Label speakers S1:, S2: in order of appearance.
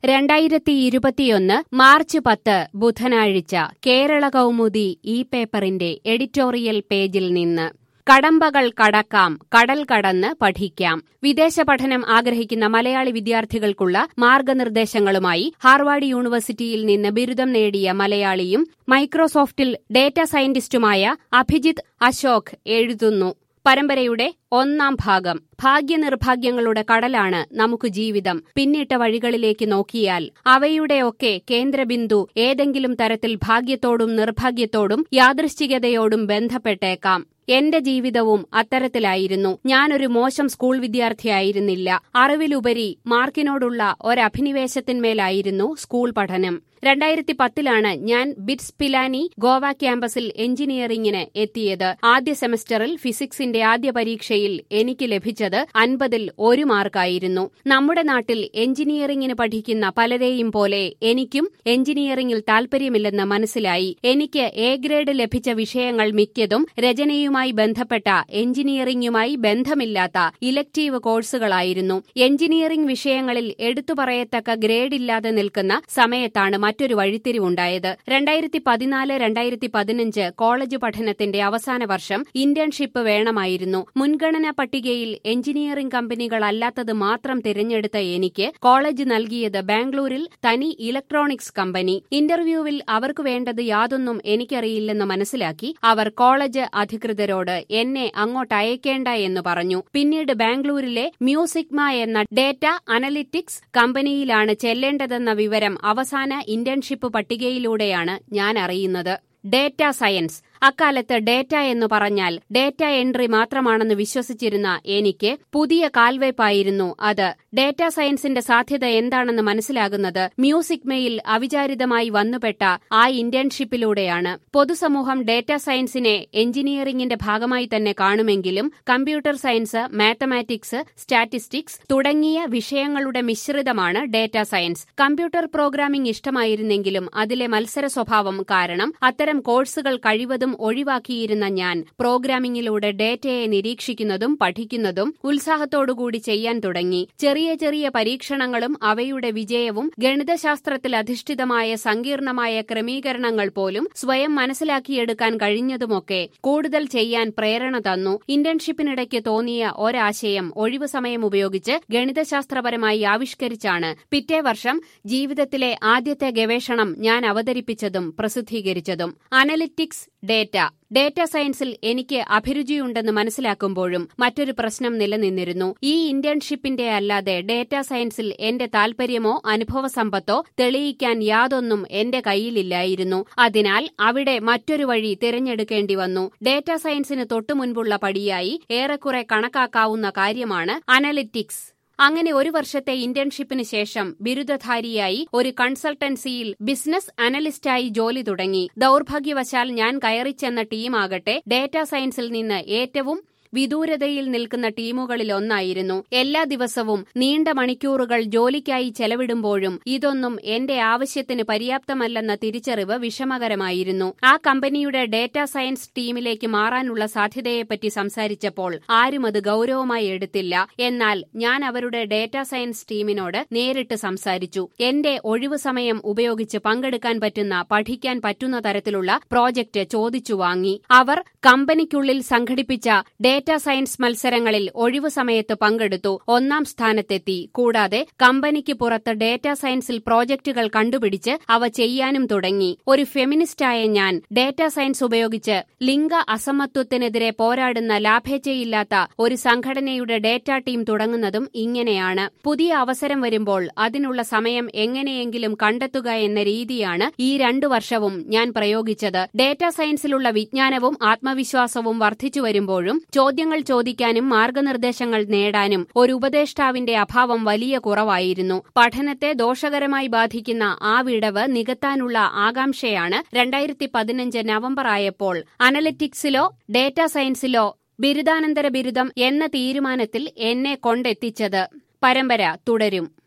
S1: രണ്ടായിരത്തി ഇരുപത്തിയൊന്ന് മാർച്ച് പത്ത് ബുധനാഴ്ച കേരള കൗമുദി ഈ പേപ്പറിന്റെ എഡിറ്റോറിയൽ പേജിൽ നിന്ന് കടമ്പകൾ കടക്കാം കടൽ കടന്ന് പഠിക്കാം വിദേശ പഠനം ആഗ്രഹിക്കുന്ന മലയാളി വിദ്യാർത്ഥികൾക്കുള്ള മാർഗനിർദ്ദേശങ്ങളുമായി ഹാർവാർഡ് യൂണിവേഴ്സിറ്റിയിൽ നിന്ന് ബിരുദം നേടിയ മലയാളിയും മൈക്രോസോഫ്റ്റിൽ ഡേറ്റ സയന്റിസ്റ്റുമായ അഭിജിത്ത് അശോക് എഴുതുന്നു പരമ്പരയുടെ ഒന്നാം ഭാഗം ഭാഗ്യനിർഭാഗ്യങ്ങളുടെ കടലാണ് നമുക്ക് ജീവിതം പിന്നിട്ട വഴികളിലേക്ക് നോക്കിയാൽ അവയുടെയൊക്കെ കേന്ദ്രബിന്ദു ഏതെങ്കിലും തരത്തിൽ ഭാഗ്യത്തോടും നിർഭാഗ്യത്തോടും യാദൃശ്ചികതയോടും ബന്ധപ്പെട്ടേക്കാം എന്റെ ജീവിതവും അത്തരത്തിലായിരുന്നു ഞാനൊരു മോശം സ്കൂൾ വിദ്യാർത്ഥിയായിരുന്നില്ല അറിവിലുപരി മാർക്കിനോടുള്ള ഒരഭിനിവേശത്തിന്മേലായിരുന്നു സ്കൂൾ പഠനം രണ്ടായിരത്തി പത്തിലാണ് ഞാൻ ബിറ്റ്സ് പിലാനി ഗോവ ക്യാമ്പസിൽ എഞ്ചിനീയറിംഗിന് എത്തിയത് ആദ്യ സെമസ്റ്ററിൽ ഫിസിക്സിന്റെ ആദ്യ പരീക്ഷയിൽ എനിക്ക് ലഭിച്ചത് അൻപതിൽ ഒരു മാർക്കായിരുന്നു നമ്മുടെ നാട്ടിൽ എഞ്ചിനീയറിംഗിന് പഠിക്കുന്ന പലരെയും പോലെ എനിക്കും എഞ്ചിനീയറിംഗിൽ താൽപര്യമില്ലെന്ന് മനസ്സിലായി എനിക്ക് എ ഗ്രേഡ് ലഭിച്ച വിഷയങ്ങൾ മിക്കതും രചനയുമായി ബന്ധപ്പെട്ട എഞ്ചിനീയറിംഗുമായി ബന്ധമില്ലാത്ത ഇലക്ടീവ് കോഴ്സുകളായിരുന്നു എഞ്ചിനീയറിംഗ് വിഷയങ്ങളിൽ എടുത്തു പറയത്തക്ക ഗ്രേഡില്ലാതെ നിൽക്കുന്ന സമയത്താണ് മറ്റൊരു വഴിത്തിരിവുണ്ടായത് രണ്ടായിരത്തി പതിനാല് രണ്ടായിരത്തി പതിനഞ്ച് കോളേജ് പഠനത്തിന്റെ അവസാന വർഷം ഇന്റേൺഷിപ്പ് വേണമായിരുന്നു മുൻഗണനാ പട്ടികയിൽ എഞ്ചിനീയറിംഗ് കമ്പനികളല്ലാത്തത് മാത്രം തിരഞ്ഞെടുത്ത എനിക്ക് കോളേജ് നൽകിയത് ബാംഗ്ലൂരിൽ തനി ഇലക്ട്രോണിക്സ് കമ്പനി ഇന്റർവ്യൂവിൽ അവർക്ക് വേണ്ടത് യാതൊന്നും എനിക്കറിയില്ലെന്ന് മനസ്സിലാക്കി അവർ കോളേജ് അധികൃതരോട് എന്നെ അങ്ങോട്ട് അയക്കേണ്ട എന്ന് പറഞ്ഞു പിന്നീട് ബാംഗ്ലൂരിലെ മ്യൂസിക്മ എന്ന ഡേറ്റ അനലിറ്റിക്സ് കമ്പനിയിലാണ് ചെല്ലേണ്ടതെന്ന വിവരം അവസാന ഇന്റേൺഷിപ്പ് പട്ടികയിലൂടെയാണ് ഞാൻ അറിയുന്നത് ഡേറ്റ സയൻസ് അക്കാലത്ത് ഡേറ്റ എന്ന് പറഞ്ഞാൽ ഡേറ്റ എൻട്രി മാത്രമാണെന്ന് വിശ്വസിച്ചിരുന്ന എനിക്ക് പുതിയ കാൽവയ്പായിരുന്നു അത് ഡേറ്റ സയൻസിന്റെ സാധ്യത എന്താണെന്ന് മനസ്സിലാകുന്നത് മ്യൂസിക്മയിൽ അവിചാരിതമായി വന്നുപെട്ട ആ ഇന്റേൺഷിപ്പിലൂടെയാണ് പൊതുസമൂഹം ഡേറ്റ സയൻസിനെ എഞ്ചിനീയറിംഗിന്റെ ഭാഗമായി തന്നെ കാണുമെങ്കിലും കമ്പ്യൂട്ടർ സയൻസ് മാത്തമാറ്റിക്സ് സ്റ്റാറ്റിസ്റ്റിക്സ് തുടങ്ങിയ വിഷയങ്ങളുടെ മിശ്രിതമാണ് ഡേറ്റ സയൻസ് കമ്പ്യൂട്ടർ പ്രോഗ്രാമിംഗ് ഇഷ്ടമായിരുന്നെങ്കിലും അതിലെ മത്സര സ്വഭാവം കാരണം അത്തരം കോഴ്സുകൾ കഴിവതും ഒഴിവാക്കിയിരുന്ന ഞാൻ പ്രോഗ്രാമിംഗിലൂടെ ഡേറ്റയെ നിരീക്ഷിക്കുന്നതും പഠിക്കുന്നതും ഉത്സാഹത്തോടുകൂടി ചെയ്യാൻ തുടങ്ങി ചെറിയ ചെറിയ പരീക്ഷണങ്ങളും അവയുടെ വിജയവും ഗണിതശാസ്ത്രത്തിൽ അധിഷ്ഠിതമായ സങ്കീർണമായ ക്രമീകരണങ്ങൾ പോലും സ്വയം മനസ്സിലാക്കിയെടുക്കാൻ കഴിഞ്ഞതുമൊക്കെ കൂടുതൽ ചെയ്യാൻ പ്രേരണ തന്നു ഇന്റേൺഷിപ്പിനിടയ്ക്ക് തോന്നിയ ഒരാശയം ഒഴിവു സമയം ഉപയോഗിച്ച് ഗണിതശാസ്ത്രപരമായി ആവിഷ്കരിച്ചാണ് പിറ്റേ വർഷം ജീവിതത്തിലെ ആദ്യത്തെ ഗവേഷണം ഞാൻ അവതരിപ്പിച്ചതും പ്രസിദ്ധീകരിച്ചതും അനലിറ്റിക്സ് ഡേറ്റ ഡേറ്റ സയൻസിൽ എനിക്ക് അഭിരുചിയുണ്ടെന്ന് മനസ്സിലാക്കുമ്പോഴും മറ്റൊരു പ്രശ്നം നിലനിന്നിരുന്നു ഈ ഇന്റേൺഷിപ്പിന്റെ അല്ലാതെ ഡേറ്റ സയൻസിൽ എന്റെ താൽപര്യമോ അനുഭവസമ്പത്തോ തെളിയിക്കാൻ യാതൊന്നും എന്റെ കയ്യിലില്ലായിരുന്നു അതിനാൽ അവിടെ മറ്റൊരു വഴി തിരഞ്ഞെടുക്കേണ്ടി വന്നു ഡേറ്റ സയൻസിന് തൊട്ടുമുൻപുള്ള പടിയായി ഏറെക്കുറെ കണക്കാക്കാവുന്ന കാര്യമാണ് അനലിറ്റിക്സ് അങ്ങനെ ഒരു വർഷത്തെ ഇന്റേൺഷിപ്പിന് ശേഷം ബിരുദധാരിയായി ഒരു കൺസൾട്ടൻസിയിൽ ബിസിനസ് അനലിസ്റ്റായി ജോലി തുടങ്ങി ദൌർഭാഗ്യവശാൽ ഞാൻ കയറിച്ചെന്ന ടീമാകട്ടെ ഡേറ്റ സയൻസിൽ നിന്ന് ഏറ്റവും വിദൂരതയിൽ നിൽക്കുന്ന ടീമുകളിൽ ഒന്നായിരുന്നു എല്ലാ ദിവസവും നീണ്ട മണിക്കൂറുകൾ ജോലിക്കായി ചെലവിടുമ്പോഴും ഇതൊന്നും എന്റെ ആവശ്യത്തിന് പര്യാപ്തമല്ലെന്ന തിരിച്ചറിവ് വിഷമകരമായിരുന്നു ആ കമ്പനിയുടെ ഡേറ്റ സയൻസ് ടീമിലേക്ക് മാറാനുള്ള സാധ്യതയെപ്പറ്റി സംസാരിച്ചപ്പോൾ ആരും അത് ഗൌരവമായി എടുത്തില്ല എന്നാൽ ഞാൻ അവരുടെ ഡേറ്റ സയൻസ് ടീമിനോട് നേരിട്ട് സംസാരിച്ചു എന്റെ ഒഴിവു സമയം ഉപയോഗിച്ച് പങ്കെടുക്കാൻ പറ്റുന്ന പഠിക്കാൻ പറ്റുന്ന തരത്തിലുള്ള പ്രോജക്റ്റ് ചോദിച്ചു വാങ്ങി അവർ കമ്പനിക്കുള്ളിൽ സംഘടിപ്പിച്ച ഡേറ്റ സയൻസ് മത്സരങ്ങളിൽ ഒഴിവു സമയത്ത് പങ്കെടുത്തു ഒന്നാം സ്ഥാനത്തെത്തി കൂടാതെ കമ്പനിക്ക് പുറത്ത് ഡേറ്റ സയൻസിൽ പ്രോജക്റ്റുകൾ കണ്ടുപിടിച്ച് അവ ചെയ്യാനും തുടങ്ങി ഒരു ഫെമിനിസ്റ്റായ ഞാൻ ഡേറ്റ സയൻസ് ഉപയോഗിച്ച് ലിംഗ അസമത്വത്തിനെതിരെ പോരാടുന്ന ലാഭേച്ഛയില്ലാത്ത ഒരു സംഘടനയുടെ ഡേറ്റ ടീം തുടങ്ങുന്നതും ഇങ്ങനെയാണ് പുതിയ അവസരം വരുമ്പോൾ അതിനുള്ള സമയം എങ്ങനെയെങ്കിലും കണ്ടെത്തുക എന്ന രീതിയാണ് ഈ രണ്ടു വർഷവും ഞാൻ പ്രയോഗിച്ചത് ഡേറ്റ സയൻസിലുള്ള വിജ്ഞാനവും ആത്മവിശ്വാസവും വർദ്ധിച്ചു വരുമ്പോഴും ചോദ്യങ്ങൾ ചോദിക്കാനും മാർഗനിർദ്ദേശങ്ങൾ നേടാനും ഒരു ഉപദേഷ്ടാവിന്റെ അഭാവം വലിയ കുറവായിരുന്നു പഠനത്തെ ദോഷകരമായി ബാധിക്കുന്ന ആ വിടവ് നികത്താനുള്ള ആകാംക്ഷയാണ് രണ്ടായിരത്തി പതിനഞ്ച് നവംബർ ആയപ്പോൾ അനലിറ്റിക്സിലോ ഡേറ്റ സയൻസിലോ ബിരുദാനന്തര ബിരുദം എന്ന തീരുമാനത്തിൽ എന്നെ കൊണ്ടെത്തിച്ചത് പരമ്പര തുടരും